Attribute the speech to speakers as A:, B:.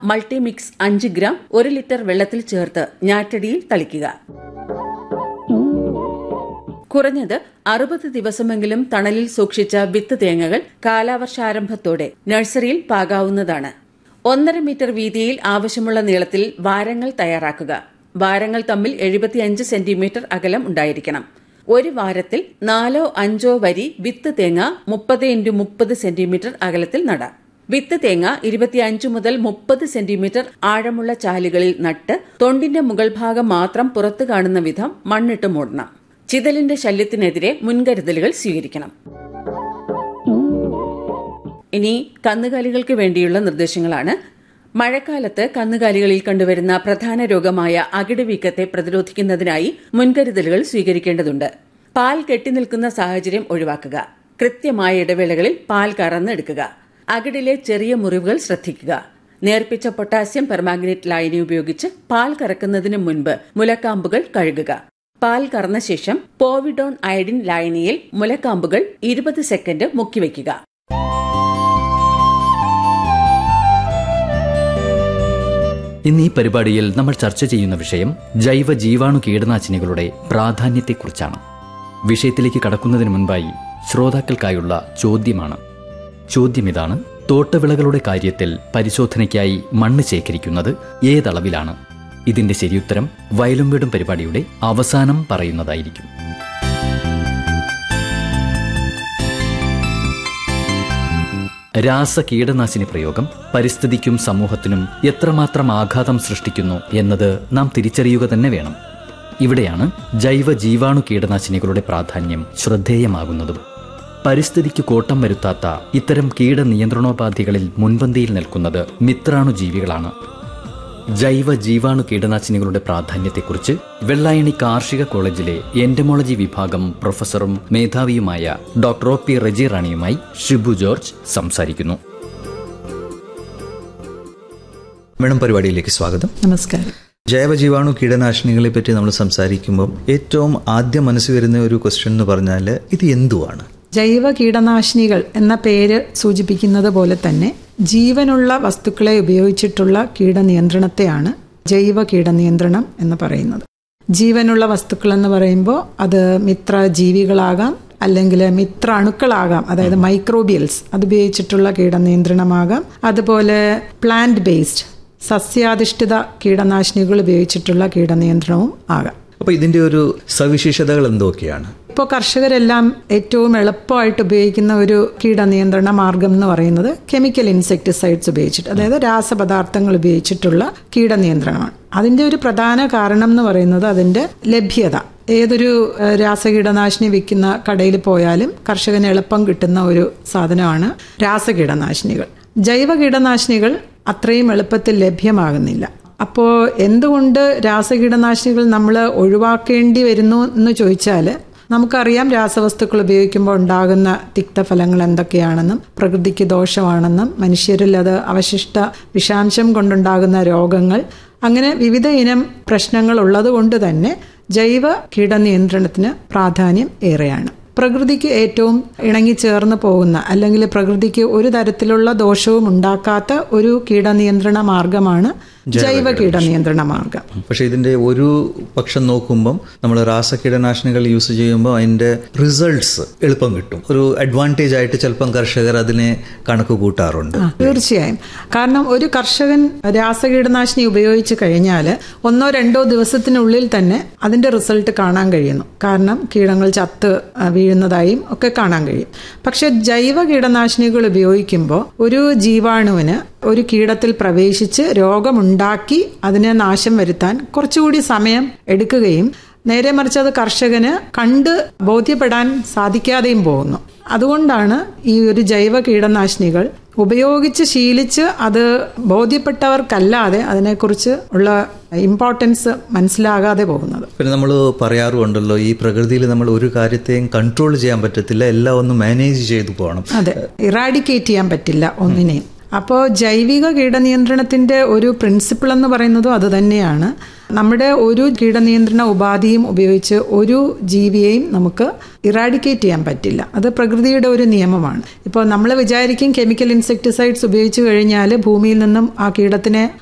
A: multimix അഞ്ച് gram ഒരു litre വെള്ളത്തിൽ ചേർത്ത് ഞാറ്റടിയിൽ തളിക്കുക കുറഞ്ഞത് അറുപത് ദിവസമെങ്കിലും തണലിൽ സൂക്ഷിച്ച വിത്ത് തേങ്ങകൾ കാലാവർഷാരംഭത്തോടെ നഴ്സറിയിൽ പാകാവുന്നതാണ് ഒന്നര മീറ്റർ വീതിയിൽ ആവശ്യമുള്ള നീളത്തിൽ വാരങ്ങൾ തയ്യാറാക്കുക വാരങ്ങൾ തമ്മിൽ എഴുപത്തിയഞ്ച് സെന്റിമീറ്റർ അകലം ഉണ്ടായിരിക്കണം ഒരു വാരത്തിൽ നാലോ അഞ്ചോ വരി വിത്ത് തേങ്ങ മുപ്പത് ഇൻറ്റു മുപ്പത് സെന്റിമീറ്റർ അകലത്തിൽ നടാം വിത്ത് തേങ്ങ ഇരുപത്തിയഞ്ച് മുതൽ മുപ്പത് സെന്റിമീറ്റർ ആഴമുള്ള ചാലുകളിൽ നട്ട് തൊണ്ടിന്റെ മുകൾ ഭാഗം മാത്രം പുറത്തു കാണുന്ന വിധം മണ്ണിട്ട് മൂടണം ചിതലിന്റെ ശല്യത്തിനെതിരെ മുൻകരുതലുകൾ സ്വീകരിക്കണം ഇനി കന്നുകാലികൾക്ക് വേണ്ടിയുള്ള നിർദ്ദേശങ്ങളാണ് മഴക്കാലത്ത് കന്നുകാലികളിൽ കണ്ടുവരുന്ന പ്രധാന രോഗമായ അകിടുവീക്കത്തെ പ്രതിരോധിക്കുന്നതിനായി മുൻകരുതലുകൾ സ്വീകരിക്കേണ്ടതുണ്ട് പാൽ കെട്ടിനിൽക്കുന്ന സാഹചര്യം ഒഴിവാക്കുക കൃത്യമായ ഇടവേളകളിൽ പാൽ കറന്നെടുക്കുക അകിടിലെ ചെറിയ മുറിവുകൾ ശ്രദ്ധിക്കുക നേർപ്പിച്ച പൊട്ടാസ്യം പെർമാഗ്നേറ്റ് ലായനി ഉപയോഗിച്ച് പാൽ കറക്കുന്നതിന് മുൻപ് മുലക്കാമ്പുകൾ കഴുകുക പാൽ കറന്ന ശേഷം പോവിഡോൺ അയഡിൻ ലായനിയിൽ മുലക്കാമ്പുകൾ ഇരുപത് സെക്കൻഡ് മുക്കിവെക്കുക
B: ഇന്ന് ഈ പരിപാടിയിൽ നമ്മൾ ചർച്ച ചെയ്യുന്ന വിഷയം ജൈവ ജീവാണു കീടനാശിനികളുടെ പ്രാധാന്യത്തെക്കുറിച്ചാണ് വിഷയത്തിലേക്ക് കടക്കുന്നതിന് മുൻപായി ശ്രോതാക്കൾക്കായുള്ള ചോദ്യമാണ് ചോദ്യം ഇതാണ് തോട്ടവിളകളുടെ കാര്യത്തിൽ പരിശോധനയ്ക്കായി മണ്ണ് ശേഖരിക്കുന്നത് ഏതളവിലാണ് ഇതിന്റെ ശരിയുത്തരം വയലും വീടും പരിപാടിയുടെ അവസാനം പറയുന്നതായിരിക്കും രാസ കീടനാശിനി പ്രയോഗം പരിസ്ഥിതിക്കും സമൂഹത്തിനും എത്രമാത്രം ആഘാതം സൃഷ്ടിക്കുന്നു എന്നത് നാം തിരിച്ചറിയുക തന്നെ വേണം ഇവിടെയാണ് ജൈവ ജീവാണു കീടനാശിനികളുടെ പ്രാധാന്യം ശ്രദ്ധേയമാകുന്നതും പരിസ്ഥിതിക്ക് കോട്ടം വരുത്താത്ത ഇത്തരം കീടനിയന്ത്രണോപാധികളിൽ മുൻപന്തിയിൽ നിൽക്കുന്നത് മിത്രാണു ജീവികളാണ് ജൈവ ജീവാണു കീടനാശിനികളുടെ പ്രാധാന്യത്തെക്കുറിച്ച് വെള്ളായണി കാർഷിക കോളേജിലെ എൻഡമോളജി വിഭാഗം പ്രൊഫസറും മേധാവിയുമായ ഡോക്ടർ ഒ പി റെജി റാണിയുമായി ഷിബു ജോർജ് സംസാരിക്കുന്നു
C: മേഡം പരിപാടിയിലേക്ക് സ്വാഗതം
D: നമസ്കാരം
C: ജൈവ ജീവാണു കീടനാശിനികളെ പറ്റി നമ്മൾ സംസാരിക്കുമ്പോൾ ഏറ്റവും ആദ്യം മനസ്സിൽ വരുന്ന ഒരു ക്വസ്റ്റ്യൻ എന്ന് പറഞ്ഞാൽ ഇത് എന്തുവാണ്
D: ജൈവ കീടനാശിനികൾ എന്ന പേര് സൂചിപ്പിക്കുന്നത് പോലെ തന്നെ ജീവനുള്ള വസ്തുക്കളെ ഉപയോഗിച്ചിട്ടുള്ള കീടനിയന്ത്രണത്തെയാണ് ജൈവ കീടനിയന്ത്രണം എന്ന് പറയുന്നത് ജീവനുള്ള വസ്തുക്കൾ എന്ന് പറയുമ്പോൾ അത് മിത്ര ജീവികളാകാം അല്ലെങ്കിൽ മിത്ര അണുക്കളാകാം അതായത് മൈക്രോബിയൽസ് അതുപയോഗിച്ചിട്ടുള്ള കീടനിയന്ത്രണമാകാം അതുപോലെ പ്ലാന്റ് ബേസ്ഡ് സസ്യാധിഷ്ഠിത കീടനാശിനികൾ ഉപയോഗിച്ചിട്ടുള്ള കീടനിയന്ത്രണവും ആകാം
C: അപ്പോൾ ഇതിന്റെ ഒരു സവിശേഷതകൾ എന്തൊക്കെയാണ്
D: ഇപ്പോൾ കർഷകരെല്ലാം ഏറ്റവും എളുപ്പമായിട്ട് ഉപയോഗിക്കുന്ന ഒരു കീടനിയന്ത്രണ മാർഗം എന്ന് പറയുന്നത് കെമിക്കൽ ഇൻസെക്ടിസൈഡ്സ് ഉപയോഗിച്ചിട്ട് അതായത് രാസപദാർത്ഥങ്ങൾ ഉപയോഗിച്ചിട്ടുള്ള കീടനിയന്ത്രണമാണ് അതിന്റെ ഒരു പ്രധാന കാരണം എന്ന് പറയുന്നത് അതിന്റെ ലഭ്യത ഏതൊരു ഏഹ്, രാസകീടനാശിനി വിൽക്കുന്ന കടയിൽ പോയാലും കർഷകന് എളുപ്പം കിട്ടുന്ന ഒരു സാധനമാണ് രാസകീടനാശിനികൾ ജൈവ കീടനാശിനികൾ അത്രയും എളുപ്പത്തിൽ ലഭ്യമാകുന്നില്ല അപ്പോൾ എന്തുകൊണ്ട് രാസകീടനാശിനികൾ നമ്മൾ ഒഴിവാക്കേണ്ടി വരുന്നു എന്ന് ചോദിച്ചാൽ നമുക്കറിയാം രാസവസ്തുക്കൾ ഉപയോഗിക്കുമ്പോൾ ഉണ്ടാകുന്ന തിക്തഫലങ്ങൾ എന്തൊക്കെയാണെന്നും പ്രകൃതിക്ക് ദോഷമാണെന്നും മനുഷ്യരിൽ അത് അവശിഷ്ട വിഷാംശം കൊണ്ടുണ്ടാകുന്ന രോഗങ്ങൾ അങ്ങനെ വിവിധ ഇനം പ്രശ്നങ്ങൾ ഉള്ളതുകൊണ്ട് തന്നെ ജൈവ കീടനിയന്ത്രണത്തിന് പ്രാധാന്യം ഏറെയാണ് പ്രകൃതിക്ക് ഏറ്റവും ഇണങ്ങിച്ചേർന്ന് പോകുന്ന അല്ലെങ്കിൽ പ്രകൃതിക്ക് ഒരു തരത്തിലുള്ള ദോഷവും ഉണ്ടാക്കാത്ത ഒരു കീടനിയന്ത്രണ മാർഗമാണ് ജൈവ കീടനിയന്ത്രണ മാർഗം
C: പക്ഷേ ഇതിന്റെ ഒരു പക്ഷം നോക്കുമ്പം നമ്മൾ രാസകീടനാശിനികൾ യൂസ് ചെയ്യുമ്പോൾ അതിന്റെ റിസൾട്ട്സ് എളുപ്പം കിട്ടും ഒരു അഡ്വാൻറ്റേജ് ആയിട്ട് ചിലപ്പം കർഷകർ അതിനെ കണക്ക് കൂട്ടാറുണ്ട്
D: ആ, തീർച്ചയായും കാരണം ഒരു കർഷകൻ രാസകീടനാശിനി ഉപയോഗിച്ച് കഴിഞ്ഞാൽ ഒന്നോ രണ്ടോ ദിവസത്തിനുള്ളിൽ തന്നെ അതിന്റെ റിസൾട്ട് കാണാൻ കഴിയുന്നു കാരണം കീടങ്ങൾ ചത്ത് ആ, വീഴുന്നതായും ഒക്കെ കാണാൻ കഴിയും പക്ഷെ ജൈവ കീടനാശിനികൾ ഉപയോഗിക്കുമ്പോൾ ഒരു ജീവാണുവിന് ഒരു കീടത്തിൽ പ്രവേശിച്ച് രോഗമുണ്ടാക്കി അതിനെ നാശം വരുത്താൻ കുറച്ചുകൂടി സമയം എടുക്കുകയും നേരെ മറിച്ച് അത് കർഷകന് കണ്ട് ബോധ്യപ്പെടാൻ സാധിക്കാതെയും പോകുന്നു അതുകൊണ്ടാണ് ഈ ഒരു ജൈവ കീടനാശിനികൾ ഉപയോഗിച്ച് ശീലിച്ച് അത് ബോധ്യപ്പെട്ടവർക്കല്ലാതെ അതിനെക്കുറിച്ച് ഉള്ള ഇമ്പോർട്ടൻസ് മനസ്സിലാകാതെ പോകുന്നത്
C: പിന്നെ നമ്മൾ പറയാറുണ്ടല്ലോ ഈ പ്രകൃതിയിൽ നമ്മൾ ഒരു കാര്യത്തെയും കൺട്രോൾ ചെയ്യാൻ പറ്റത്തില്ല എല്ലാം ഒന്ന് മാനേജ് ചെയ്തു പോകണം
D: അതെ ഇറാഡിക്കേറ്റ് ചെയ്യാൻ പറ്റില്ല ഒന്നിനെയും അപ്പോൾ ജൈവിക കീടനിയന്ത്രണത്തിന്റെ ഒരു പ്രിൻസിപ്പിൾ എന്ന് പറയുന്നതും അത് തന്നെയാണ് നമ്മുടെ ഒരു കീടനിയന്ത്രണ ഉപാധിയും ഉപയോഗിച്ച് ഒരു ജീവിയെയും നമുക്ക് ഇറാഡിക്കേറ്റ് ചെയ്യാൻ പറ്റില്ല അത് പ്രകൃതിയുടെ ഒരു നിയമമാണ് ഇപ്പോൾ നമ്മൾ വിചാരിക്കും കെമിക്കൽ ഇൻസെക്ടിസൈഡ്സ് ഉപയോഗിച്ച് കഴിഞ്ഞാൽ ഭൂമിയിൽ നിന്നും ആ കീടത്തിനെ